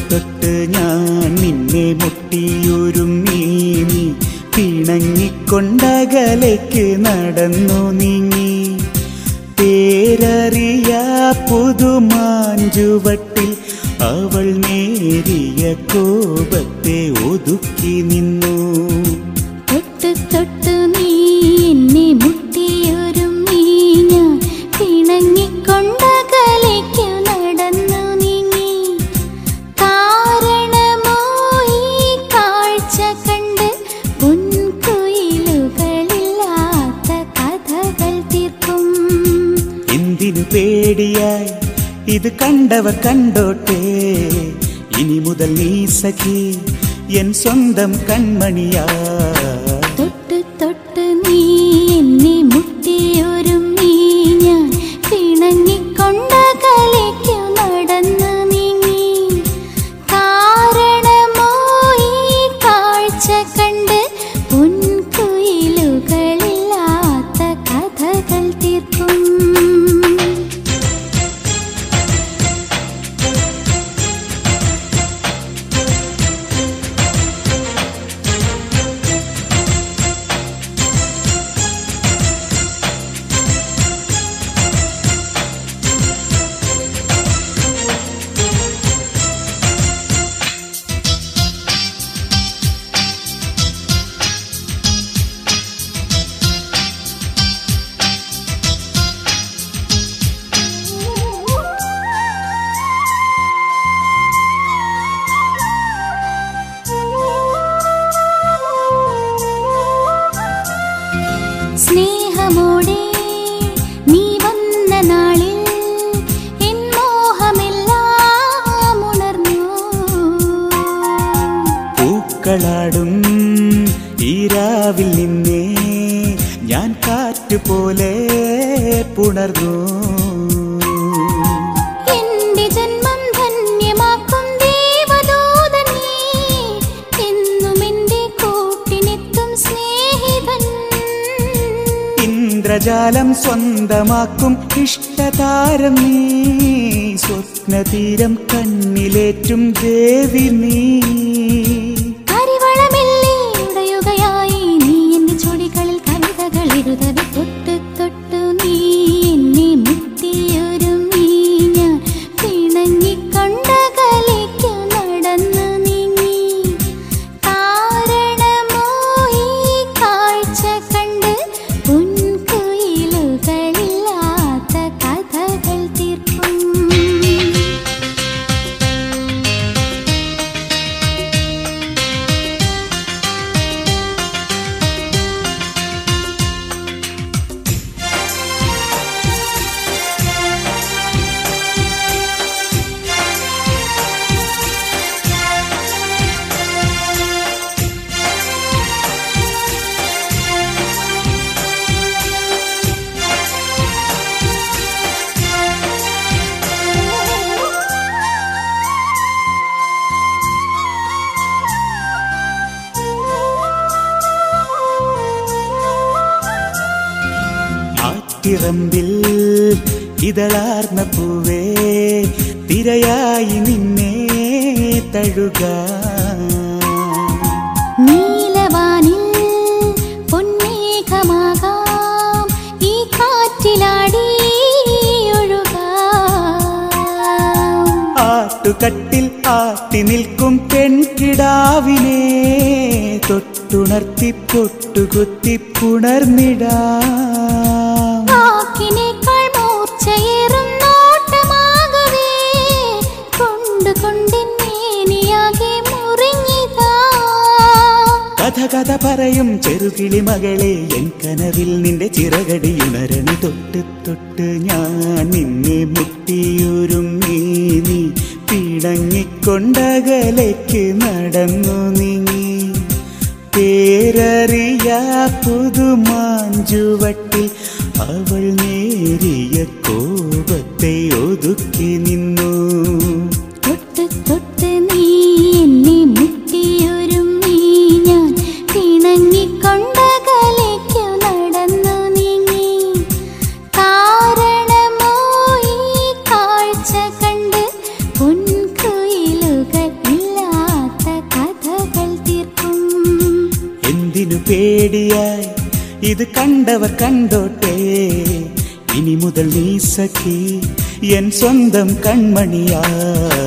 തൊട്ട് ഞാൻ നിന്നെ മുട്ടിയൊരുങ്ങി നീ പിണങ്ങിക്കൊണ്ടകലേക്ക് നടന്നു നീങ്ങി പേരറിയ പുതുമാഞ്ചുവട്ടിൽ അവൾ നേരിയ കോപത്തെ ഒതുക്കി നിന്നു തൊട്ട് തൊട്ട് നീ എന്നെ മുട്ടിയൊരുമ്മി ഞാൻ പിണങ്ങിക്കൊണ്ടകലേക്കു നടന്നു നീങ്ങി കാരണമോ ഈ കാഴ്ച കണ്ട് പൊൻകുയിലുകളില്ലാത്ത കഥകൾ തീർക്കും എന്തിനു പേടിയായി ഇത് കണ്ടവർ കണ്ടോട്ടെ ഇനി മുതൽ നീ സഖി എൻ സ്വന്തം കൺമണിയാ തൊട്ട് തൊട്ട് നീ എന്നെ മുട്ടിയൊരുമ്മി ഞാൻ പിണങ്ങിക്കൊണ്ടകലേക്കു നടന്നു നീങ്ങി കാരണമോ ഈ കാഴ്ച കണ്ട് പൊൻകുയിലുകളില്ലാത്ത കഥകൾ തീർക്കും സ്നേഹമോടെ നീ വന്ന നാളിൽ എൻ മോഹമെല്ലാം ഉണർന്നു പൂക്കളാടും ഈ രാവിൽ നിന്നേ ഞാൻ കാറ്റുപോലെ പുണർന്നു എന്റെ ജന്മം ധന്യമാക്കും ദേവദൂതൻ നീ എന്നും എന്റെ കൂട്ടിനെത്തും സ്നേഹിതൻ ഇന്ദ്രജാലം സ്വന്തമാക്കും ഇഷ്ടതാരം നീ സ്വപ്നതീരം കണ്ണിലേറ്റും ദേവി നീ കരിവളമെല്ലേ ഉടയുകയായി നീ എന്റെ ചുടികളിൽ കവിതകൾ എഴുതവെ തൊട്ട് തൊട്ടു നീ എന്നെ മുട്ടിയൊരുമ്മി ഞാൻ പിണങ്ങിക്കൊണ്ടകലേക്കു നടന്നു നീങ്ങി കാരണമോ ഈ കാഴ്ച കണ്ട് പൊൻകുയിലുകളില്ലാത്ത കഥകൾ തീർക്കും ആറ്റിറമ്പിൽ ഇതളാർന്ന പൂവേ തിരയായി നിന്നെ തഴുക നീലവാനിൽ പൊന്നേഘമാകാം ഈ കാറ്റിലാടി ഒഴുകാം ആട്ടുകട്ടിൽ ആട്ടി നിൽക്കും പെൺകിടാവിനെ തൊട്ടുണർത്തി പൊട്ടുകുത്തി പുണർന്നിടാം വാക്കിനേക്കാൾ മൂർച്ചയേറും നോട്ടമാകവേ കൊണ്ടു കൊണ്ടെന്നേനിയാകെ മുറിഞ്ഞിതാ കഥ കഥ പറയും ചെറുകിളി മകളെ എൻ കനവിൽ നിന്റെ ചിറകടിയുണരണി തൊട്ട് തൊട്ട് ഞാൻ നിന്നെ മുട്ടിയൊരുങ്ങി നീ പിണങ്ങിക്കൊണ്ടകലേക്ക് നടന്നു നീങ്ങി പേരറിയ പുതുമാഞ്ചുവട്ടിൽ അവൾ നേരിയ കോപത്തെ ഒതുക്കി നിന്നു തൊട്ട് തൊട്ട് നീ എന്നെ മുട്ടിയൊരുമ്മി ഞാൻ പിണങ്ങിക്കൊണ്ടകലേക്കു നടന്നു നീങ്ങി കാരണമോ ഈ കാഴ്ച കണ്ട് പൊൻകുയിലുകൾ എന്തിനു പേടിയായി ഇത് കണ്ടവർ കണ്ടോട്ടെ ഇനി മുതൽ നീ സഖി എൻ സ്വന്തം കൺമണിയാ